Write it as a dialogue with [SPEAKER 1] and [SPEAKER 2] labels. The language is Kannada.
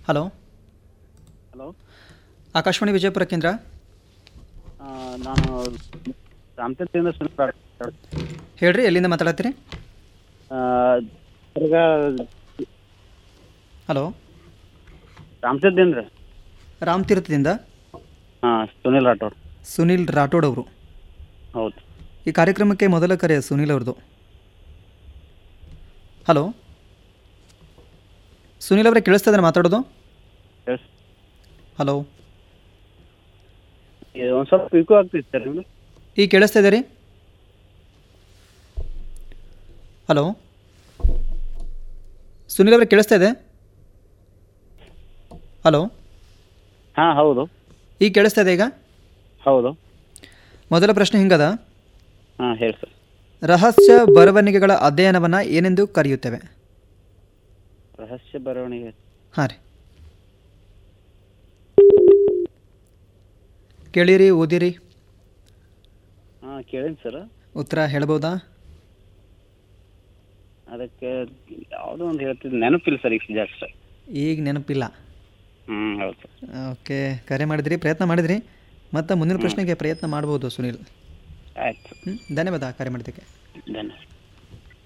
[SPEAKER 1] ಹಲೋ
[SPEAKER 2] ಹಲೋ
[SPEAKER 1] ಆಕಾಶವಾಣಿ ವಿಜಯಪುರ ಕೇಂದ್ರ
[SPEAKER 2] ನಾನು ರಾಮಚಂದ್ರದಿಂದ ಸುನಿಲ್
[SPEAKER 1] ಹೇಳ್ರಿ ಎಲ್ಲಿಂದ ಮಾತಾಡತ್ತೀರಿ
[SPEAKER 2] ಈಗ
[SPEAKER 1] ಹಲೋ
[SPEAKER 2] ರಾಮಚಂದ್ರಿಂದ
[SPEAKER 1] ರಾಮ್ ತೀರ್ಥದಿಂದ
[SPEAKER 2] ಹಾಂ ಸುನಿಲ್ ರಾಠೋಡ್
[SPEAKER 1] ಸುನಿಲ್ ರಾಠೋಡ್ ಅವರು
[SPEAKER 2] ಹೌದು
[SPEAKER 1] ಈ ಕಾರ್ಯಕ್ರಮಕ್ಕೆ ಮೊದಲ ಕರೆ ಸುನಿಲ್ ಅವ್ರದ್ದು ಹಲೋ ಸುನಿಲ್ ಅವರೇ ಕೇಳಿಸ್ತದೆ ಮಾತಾಡೋದು
[SPEAKER 2] ಎಸ್
[SPEAKER 1] ಹಲೋ
[SPEAKER 2] ಒಂದು ಸ್ವಲ್ಪ ಇಕು ಆಗ್ತಿತ್ತು ಸರ್ ನಿಮ್ಮದು
[SPEAKER 1] ಈಗ ಕೇಳಿಸ್ತಾ ಇದೆ ರೀ ಹಲೋ ಸುನಿಲ್ ಅವರೇ ಕೇಳಿಸ್ತಾ ಇದೆ ಹಲೋ
[SPEAKER 2] ಹಾಂ ಹೌದು
[SPEAKER 1] ಈಗ ಕೇಳಿಸ್ತಾ ಇದೆ ಈಗ
[SPEAKER 2] ಹೌದು
[SPEAKER 1] ಮೊದಲ ಪ್ರಶ್ನೆ ಹಿಂಗದ
[SPEAKER 2] ಹಾಂ ಹೇಳಿ ಸರ್
[SPEAKER 1] ರಹಸ್ಯ ಬರವಣಿಗೆಗಳ ಅಧ್ಯಯನವನ್ನು ಏನೆಂದು ಕರೆಯುತ್ತೇವೆ
[SPEAKER 2] ರಹಸ್ಯ ಬರವಣಿಗೆ
[SPEAKER 1] ಹಾಂ ರೀ ಕೇಳಿರಿ ಓದಿರಿ
[SPEAKER 2] ಹಾಂ ಕೇಳೀನಿ ಸರ್
[SPEAKER 1] ಉತ್ತರ ಹೇಳ್ಬೋದಾ
[SPEAKER 2] ಅದಕ್ಕೆ ಯಾವುದೋ ಒಂದು ಹೇಳ್ತಿದ್ದು ನೆನಪಿಲ್ಲ ಸರ್ ಈಗ ಜಾಸ್ತಿ ಸರ್
[SPEAKER 1] ಈಗ ನೆನಪಿಲ್ಲ
[SPEAKER 2] ಹ್ಞೂ ಹೌದು ಸರ್
[SPEAKER 1] ಓಕೆ ಕರೆ ಮಾಡಿದ್ರಿ ಪ್ರಯತ್ನ ಮಾಡಿದ್ರಿ ಮತ್ತು ಮುಂದಿನ ಪ್ರಶ್ನೆಗೆ ಪ್ರಯತ್ನ ಮಾಡ್ಬೋದು ಸುನಿಲ್
[SPEAKER 2] ಆಯ್ತು
[SPEAKER 1] ಹ್ಮ್? ಧನ್ಯವಾದ ಕರೆ ಮಾಡಿದ್ದಕ್ಕೆ
[SPEAKER 2] ಧನ್ಯವಾದ